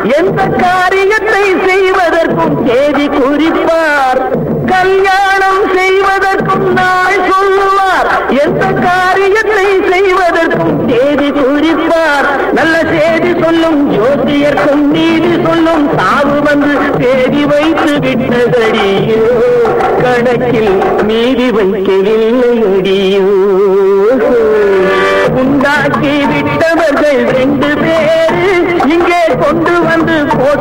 எந்த காரியத்தை செய்வதற்கும் தேதி குறிப்பார் கல்யாணம் செய்வதற்கும் நாள் சொல்லுவார் எந்த காரியத்தை செய்வதற்கும் தேதி குறிப்பார் நல்ல செய்தி சொல்லும் ஜோதியர்க்கும் நீதி சொல்லும் சாவு வந்து தேதி வைத்து விட்டதடியோ கணக்கில் நீதி வைக்கவில்லை